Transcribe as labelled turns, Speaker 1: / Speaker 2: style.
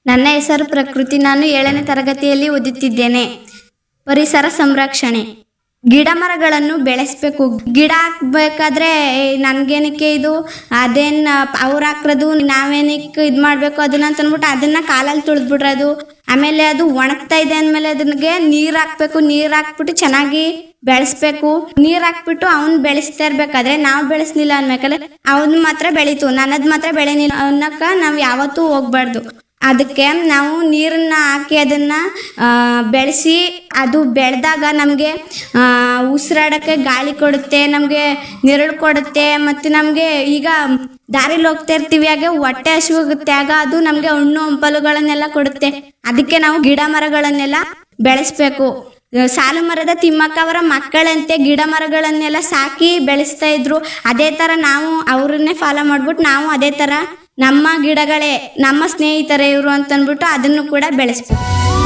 Speaker 1: ನನ್ನ ಹೆಸರು ಪ್ರಕೃತಿ ನಾನು ಏಳನೇ ತರಗತಿಯಲ್ಲಿ ಓದುತ್ತಿದ್ದೇನೆ ಪರಿಸರ ಸಂರಕ್ಷಣೆ ಗಿಡ ಮರಗಳನ್ನು ಬೆಳೆಸ್ಬೇಕು ಗಿಡ ಹಾಕ್ಬೇಕಾದ್ರೆ ನನ್ಗೇನಕ್ಕೆ ಇದು ಅದೇನ್ ಅವ್ರು ಹಾಕ್ರದು ನಾವೇನಕ್ಕೆ ಇದು ಮಾಡಬೇಕು ಅದನ್ನ ಅಂತ ಅಂದ್ಬಿಟ್ಟು ಅದನ್ನ ಕಾಲಲ್ಲಿ ತುಳಿದ್ಬಿಡ್ರದು ಆಮೇಲೆ ಅದು ಒಣಗ್ತಾ ಇದೆ ಅಂದಮೇಲೆ ಅದನ್ಗೆ ನೀರು ಹಾಕ್ಬೇಕು ನೀರು ಹಾಕ್ಬಿಟ್ಟು ಚೆನ್ನಾಗಿ ಬೆಳೆಸ್ಬೇಕು ನೀರ್ ಹಾಕ್ಬಿಟ್ಟು ಅವ್ನ್ ಬೆಳೆಸ್ತಾ ಇರ್ಬೇಕಾದ್ರೆ ನಾವು ಬೆಳೆಸ್ಲಿಲ್ಲ ಅನ್ಬೇಕಾದ್ರೆ ಅವನ್ ಮಾತ್ರ ಬೆಳೀತು ನನ್ನದ್ ಮಾತ್ರ ಬೆಳೆನಿಲ್ಲ ಅನ್ನಕ್ಕ ನಾವ್ ಯಾವತ್ತೂ ಹೋಗ್ಬಾರ್ದು ಅದಕ್ಕೆ ನಾವು ನೀರನ್ನ ಹಾಕಿ ಅದನ್ನ ಆ, ಬೆಳೆಸಿ ಅದು ಬೆಳೆದಾಗ ನಮಗೆ ಉಸಿರಾಡಕ್ಕೆ ಗಾಳಿ ಕೊಡುತ್ತೆ ನಮಗೆ ನೆರಳು ಕೊಡುತ್ತೆ ಮತ್ತು ನಮಗೆ ಈಗ ದಾರಿಲಿ ಹೋಗ್ತಾ ಇರ್ತೀವಿ ಹಾಗೆ ಹೊಟ್ಟೆ ಹಸಿವಾಗುತ್ತೆ ಆಗ ಅದು ನಮಗೆ ಹಣ್ಣು ಹಂಪಲುಗಳನ್ನೆಲ್ಲ ಕೊಡುತ್ತೆ ಅದಕ್ಕೆ ನಾವು ಗಿಡ ಮರಗಳನ್ನೆಲ್ಲ ಬೆಳೆಸ್ಬೇಕು ಸಾಲು ಮರದ ತಿಮ್ಮಕ್ಕ ಅವರ ಮಕ್ಕಳಂತೆ ಗಿಡ ಮರಗಳನ್ನೆಲ್ಲ ಸಾಕಿ ಬೆಳೆಸ್ತಾ ಇದ್ರು ಅದೇ ತರ ನಾವು ಅವ್ರನ್ನೇ ಫಾಲೋ ಮಾಡ್ಬಿಟ್ಟು ನಾವು ಅದೇ ತರ ನಮ್ಮ ಗಿಡಗಳೇ ನಮ್ಮ ಸ್ನೇಹಿತರೇ ಇವರು ಅಂತ ಅಂದ್ಬಿಟ್ಟು ಅದನ್ನು ಕೂಡ ಬೆಳೆಸ್ಬೇಕು